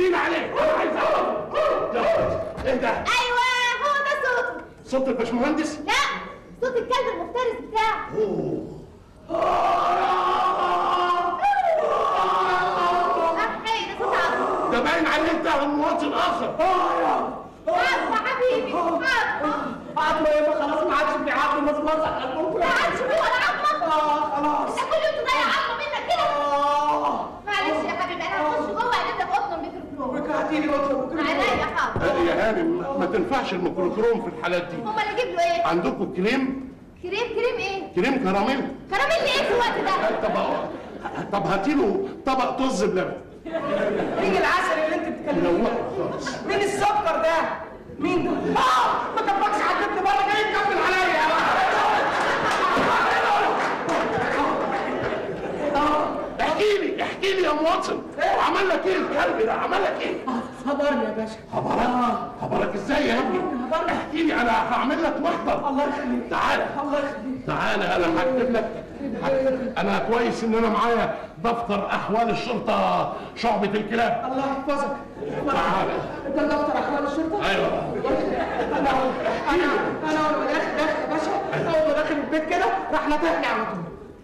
لي عليه انا عايز اعرفه يلا، ايه ده ايوه هو ده صوته صوت الباشمهندس لا صوت الكلب المفترس بتاعه صحي ده صوت عبد ده باين عليه انت مواطن اخر عبد حبيبي عبد عظمه يابا خلاص ما عادش في عظم مصمصه ما عادش فيه ولا عظمه اه خلاص انت كل يوم تضيع عظمه منك كده اه معلش يا حبيبي انا هخش جوه اجيب لك قطن بيتروكروم رجعتي لي قلت له عينيا حاضر يا هانم ما تنفعش الميكروكروم في الحالات دي هما اللي اجيب له ايه؟ عندكم كريم كريم كريم ايه؟ كريم كراميل كراميل ايه في الوقت ده؟ طب طب هاتي له طبق طز بلبن مين العسل اللي انت بتتكلمي منور فيه خالص مين السكر ده مين ده اه ما تبقاش عدتني بره جاي تكمل عليا احكي لي احكي لي يا مواطن وعمل لك ايه الكلب ده عمل لك ايه خبرني يا باشا خبرك خبرك ازاي يا ابني احكي لي انا هعمل لك محضر الله يخليك تعالى الله يخليك تعالى انا هكتب لك هكتب- انا كويس ان انا معايا دفتر احوال الشرطه شعبة الكلاب الله يحفظك تعالى. انت دفتر احوال الشرطه ايوه انا انا انا اول ما داخل داخل يا باشا اول ما داخل البيت كده راح نطحني على طول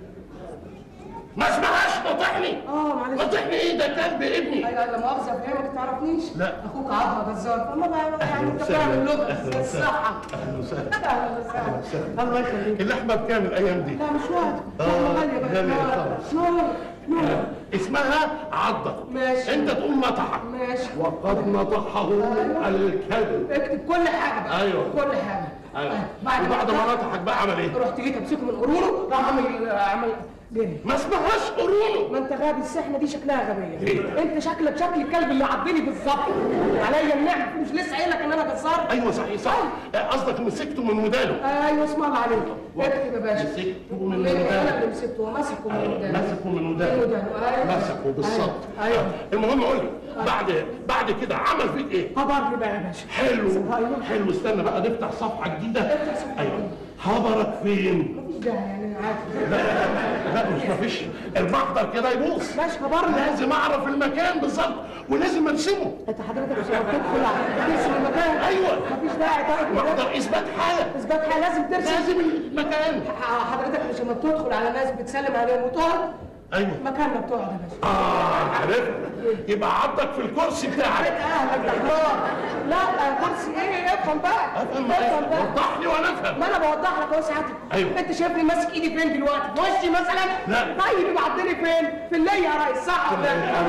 ما اسمهاش نطحني اه معلش نطحني ايه ده كلب ابني ايوه لا مؤاخذه فهمك ما تعرفنيش لا. اخوك عظمه جزار فما بقى يعني انت فاهم اللغه الصحه اهلا وسهلا اهلا وسهلا الله يخليك اللحمه بكام الايام دي لا مش وقت آه، لحمة غاليه بقى غالية نور خالص. نور نور اسمها عضة ماشي. انت تقول نطحك ماشي وقد نطحه الكلب اكتب كل حاجه بقى أيوة. كل حاجه ايوه بعد وبعد ما نطحك بقى عمل ايه رحت جيت امسكه من قرونه راح عمل عمل ليه؟ ما اسمهاش قرونه ما انت غبي السحنه دي شكلها غبيه ليه؟ انت شكلك شكل الكلب اللي عضني بالظبط عليا النعم مش لسه قايل لك ان انا جزار ايوه صحيح صح قصدك مسكته من ودانه ايوه اسم الله عليك اكتب يا باشا مسكته من من انا ودانه اللي مسكته ومسكه من ودانه مسكه من من ودانه ودانه ايوه مسكه بالظبط ايوه أيوة. المهم قول لي بعد بعد كده عمل فيك ايه خبرني بقى يا باشا حلو أيوة. حلو استنى بقى نفتح صفحه جديده افتح صفحة ايوه خبرك فين مفيش داعي يعني انا عارف لا مش مفيش المحضر كده يبوظ ماشي خبرني لازم اعرف المكان بالظبط ولازم ارسمه انت حضرتك مش هتدخل على ترسم المكان ايوه مفيش داعي طيب كده. محضر اثبات حاله اثبات حاجه لازم ترسم لازم المكان ح- حضرتك مش لما بتدخل على ناس بتسلم عليهم وتقعد ايوه مكاننا بتقعد يا باشا اه عرفت يبقى عضك في الكرسي بيت بتاعك اهلك دكتور لا كرسي ايه افهم بقى افهم افهم بقى وضح لي وانا افهم ما انا بوضح لك اهو ساعتك أيوة. انت شايفني ماسك ايدي فين دلوقتي في وشي مثلا لا. طيب يبقى عضني فين في اللي يا ريس صح ولا لا؟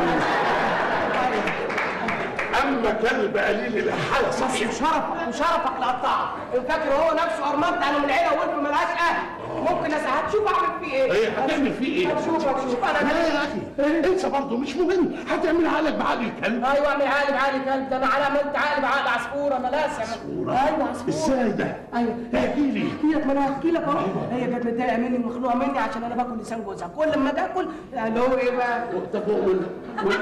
اما كلب قليل الحاله بس صحيح وشرفك وشرفك لقطعه فاكر هو نفسه ارمنت انا من عيله وقلت ملهاش اهل ممكن أس- هتشوف اعمل فيه ايه ايه هتعمل فيه ايه؟ هتشوف هتشوف انا لا يا اخي انسى برضه مش مهم هتعمل عقلك بعقل الكلب ايوه اعمل عقلي بعقلي كلب ده انا على عملت عقلي بعقل عصفوره انا لاسع ايوه عصفوره ازاي ده؟ ايوه احكي لي احكي لك ما انا هحكي لك اهو هي كانت متضايقه مني ومخنوقه مني عشان انا باكل لسان جوزها كل ما تاكل اللي هو ايه بقى طب وال- وال-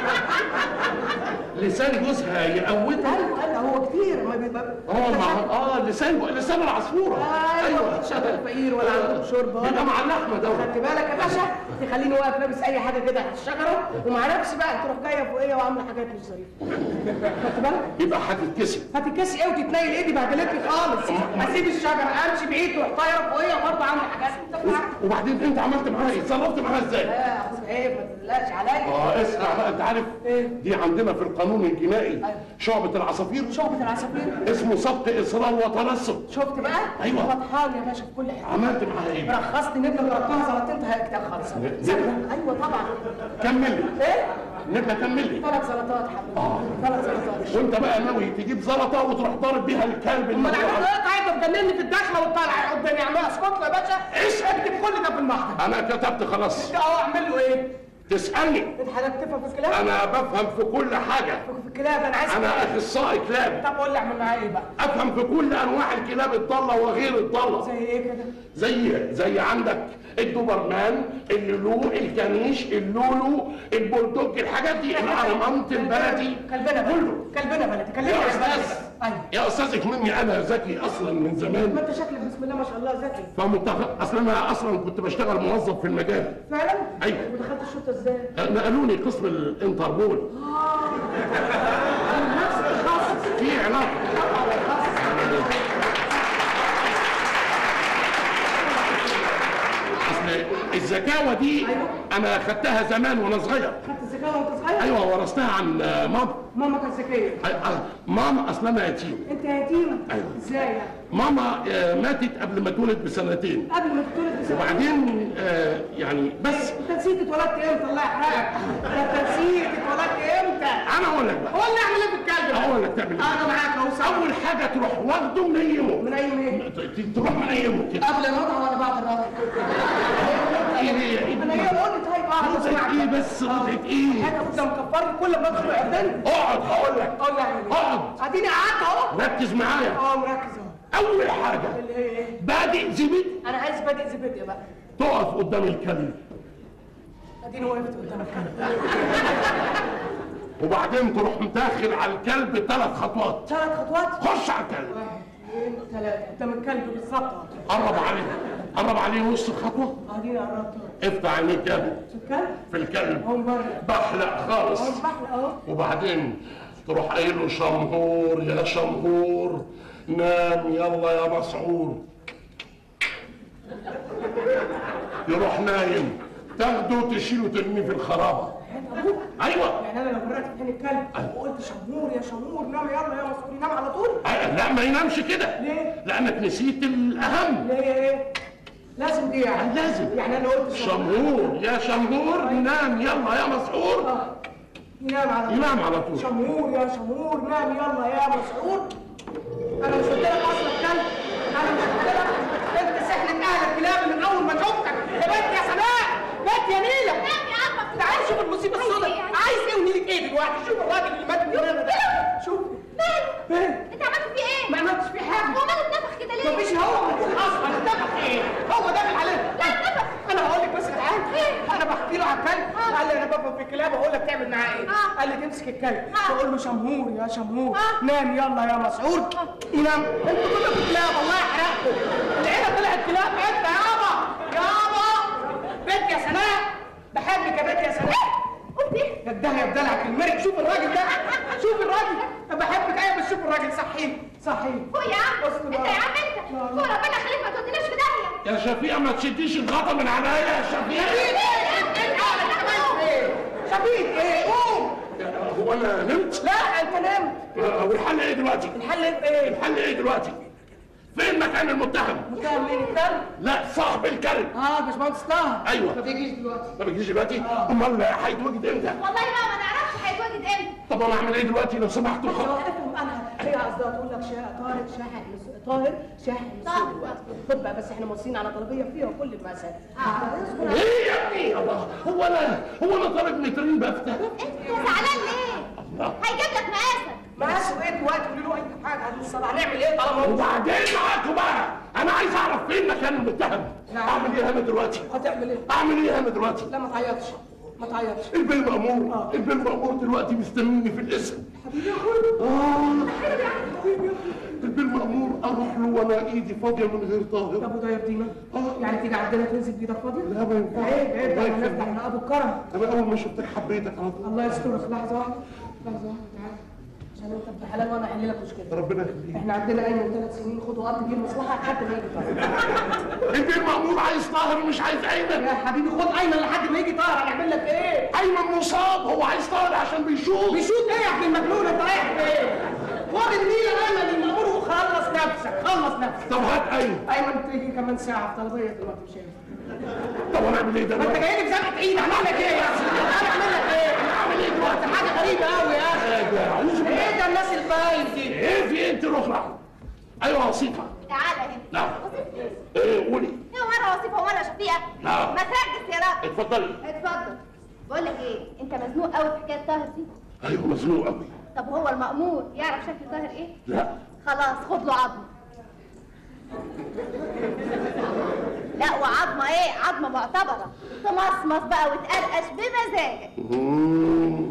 لسان جوزها يقوتها ايوه ايوه هو كتير ما بيبقى اه مع اه لسان لسان العصفوره ايوه شغل فقير ولا عندهم شرب يبقى ولا مع اللحمه دوت خدت بالك يا باشا تخليني واقف لابس اي حاجه كده على الشجره ومع نفسي بقى تروح جايه فوقيه وعامله حاجات مش ظريفه خدت بالك يبقى هتتكسب هتتكسي ايه وتتنيل ايدي بهدلتني خالص اسيب الشجره امشي بعيد تروح طايره فوقيه وبرضه عامله حاجات انت فاهم وبعدين انت عملت معاها ايه؟ اتصرفت معاها ازاي؟ لا اخوك عيب ما تقلقش عليا اه اسمع بقى انت عارف إيه؟ دي عندنا في القانون الجنائي شعبة العصافير شعبة العصافير اسمه سبق اصرار وتنصب شفت بقى؟ أيوة. فطحان يا باشا في كل حاجه عملت معاها ايه؟ رخصت نبله ضربتها زلطتين كتاب خالص نبلة؟ ايوه طبعا كمل لي ايه؟ نبقى كمل لي ثلاث زلطات حبيبي ثلاث زلطات وانت بقى ناوي تجيب زلطه وتروح ضارب بيها الكلب امال اعمل المجروح ايه قاعد تجنني في الدخله والطالعه قدامي اعمل اسكت له يا باشا ايش اكتب كل ده في المحضر انا كتبت خلاص انت اهو اعمل له ايه؟ تسالني انت حضرتك تفهم في الكلاب؟ انا بفهم في كل حاجه في الكلاب انا عايز انا كلاب. اخصائي كلاب طب قول لي اعمل معاه ايه بقى؟ افهم في كل انواع الكلاب الضاله وغير الضاله زي ايه كده؟ زي زي عندك الدوبرمان اللولو الكنيش اللولو البولدوج الحاجات دي العرمانت البلدي كلبنا بلدي كله كلبنا بلدي كلمني يا عن استاذ بلدي ايوه يا استاذك مني انا ذكي اصلا من ما زمان انت شكلك بسم الله ما شاء الله ذكي فمتفق اصلا انا اصلا كنت بشتغل موظف في المجال فعلا؟ أيوة. ودخلت الشرطه ازاي؟ نقلوني قسم الانتربول الزكاوه دي أيوة. انا خدتها زمان وانا صغير خدت الزكاه وانت صغير ايوه ورثتها عن آه، ماما ماما كانت ذكيه أي- آه، ماما اصلا انا يتيم انت يتيم أيوة. ازاي يعني ماما آه، ماتت قبل ما اتولد بسنتين قبل ما تتولد بسنة وبعدين آه، يعني بس انت نسيت اتولدت امتى الله يحرقك ده انت نسيت اتولدت امتى انا اقول لك بقى هو اللي اعمل ايه في الكلب ده؟ اقول لك تعمل ايه انا معاك اهو سوا. اول حاجه تروح واخده منيمه من اي مين ت- ت- تروح منيمه كده قبل الرضع ولا بعد الرضع ايه هي ايه انا ايه قول لي طيب اقعد رضعت اسمعك ايه بس رضعت ايه حاجه قلت مكفرني كل ما ادخل عداني اقعد هقول لك قول لي اعمل ايه اقعد اديني قعدت اهو ركز معايا اه مركز اهو اول حاجه اللي هي ايه بادئ زبيب انا عايز بادئ زبدة بقى تقف قدام الكلب اديني وقفت قدام الكلب وبعدين تروح متاخر على الكلب ثلاث خطوات ثلاث خطوات خش على الكلب واحد اثنين ثلاثة قدام الكلب بالظبط قرب عليه قرب عليه نص خطوه اديني قربت افتح عينيك يا ابني في الكلب في الكلب اهو بره بحلق خالص اهو بحلق اهو وبعدين تروح قايل له شمهور يا شمهور نام يلا يا مسعور يروح نايم تاخده تشيله ترميه في الخرابه ابوك ايوه يعني انا لو مرقت في عين الكلب وقلت شمور يا شمور نام يلا يا مسؤول ينام على طول أي- لا ما ينامش كده ليه؟ لانك نسيت الاهم ليه ايه لازم دي يعني لازم. يعني انا قلت شمور شمهور يا شمهور نام يلا يا مسعور آه. ينام على طول ينام على طول شمور يا شمور نام يلا يا مسعود انا مش قلت لك اصلا كلب انا مش قلت لك انت سحلة اهل الكلاب من اول ما شفتك يا بنت يا سماء بنت يا نيلة نام يا عم تعالي شوف المصيبة السوداء عايز ايه ونيلك ايه دلوقتي شوف الراجل اللي مات من هنا ده شوف فين انت عملت فيه ايه؟ ما عملتش فيه حاجة هو ماله اتنفخ كده ليه؟ مفيش هو موجود اصلا اتفق ايه هو داخل عليه لا اتنفخ انا هقول لك بس تعالى انا بحكي له على الكلب قال لي انا بفهم في الكلاب اقول لك تعمل معاه ايه آه. قال لي تمسك الكلب آه. تقول له شمهور يا شمهور آه. نام يلا يا مسعود ينام انتوا كلكم كلاب الله يحرقكم العيله طلعت كلاب انت يابا يابا بنت يا سناء بحبك يا بنت يا سناء قلت ايه؟ يدها يا بدلعك المرق شوف الراجل ده شوف الراجل أنا بحبك ايوه بس شوف الراجل صحيح صحيح فوق يا عم أصل انت بقى. يا عم انت لا، لا. فوق ربنا يخليك ما توديناش في داهيه يا شفيقة ما تشديش الغطا من عليا يا شفيقة شفيق ايه قوم هو انا نمت؟ لا انت نمت هو الحل ايه دلوقتي؟ الحل ايه الحل ايه دلوقتي؟ فين مكان المتهم؟ متهم مين الكلب لا صاحب الكلب اه باشمهندس طه أيوة. ما بيجيش دلوقتي ما بيجيش دلوقتي؟ امال هيتوجد امتى؟ والله ما ما نعرفش هيتواجد امتى طب انا اعمل ايه دلوقتي لو سمحت هو وخلاص؟ افهم انا هي قصدها تقول لك شا... طارق شاحن مس- طاهر شاحن طاهر. مسؤول دلوقتي خد بقى بس احنا موصين على طلبيه فيها كل المسائل اصبر على- ايه يا ابني الله هو انا هو انا طالب مترين بفتح انت زعلان ليه؟ هيجيب لك مقاسك مقاسه ايه دلوقتي قولي له اي حاجه هنوصل هنعمل ايه طالما هو وبعدين معاكوا بقى انا عايز اعرف فين مكان المتهم نعم. اعمل ايه انا دلوقتي؟ هتعمل ايه؟ اعمل ايه انا دلوقتي؟ لا ما تعيطش ما تعيطش البيه مأمور البيه مأمور دلوقتي مستنيني في الاسم حبيبي يا اخويا اه البيه مأمور اروح له وانا ايدي فاضيه من غير طاهر طب وده يرضينا؟ آه. يعني تيجي عندنا تنزل بايدك فاضيه؟ لا ما ينفعش عيب عيب الله ده احنا يخليك. نفتح من ابو الكرم انا اول ما شفتك حبيتك على طول الله يسترك لحظه واحده لحظه واحده تعالى عشان انت ابن حلال وانا احل لك مشكله ربنا يخليك احنا عندنا ايمن ثلاث سنين خد وقت تجيب مصلحه لحد ما يجي طاهر البيه مأمور عايز طاهر مش عايز ايمن يا حبيبي خد ايمن لحد ما يجي طاهر هنعمل لك ايه؟ ايمن مصاب هو عايز طاهر عشان بيشوط بيشوط ايه يا ابن المجنون انت رايح فين؟ خد النيله ايمن المأمور وخلص نفسك خلص نفسك طب هات ايمن ايمن تيجي كمان ساعه في طلبيه دلوقتي مش هينفع طب انا اعمل ايه ما انت دلوقتي؟ جاي لي بزنقه ايد هعمل لك ايه يا سيدي؟ هعمل لك ايه؟ هعمل ايه دلوقتي؟ حاجه غريبه قوي يا اخي حاجه اعوذ بالله ايه ده الناس الباين دي؟ ايه في انت الاخرى ايوه وصيفه تعالى هنا نعم وصيف ايه قولي هي مرة وصيفة ومرة شفيقة نعم. ما تركز يا راجل اتفضلي اتفضل بقول لك ايه انت مزنوق قوي في حكاية طاهر دي ايوه مزنوق قوي طب هو المأمور يعرف شكل طاهر ايه لا خلاص خد له عظمة لا وعظمة ايه عظمة معتبرة تمصمص بقى وتقرقش بمزاجك مم.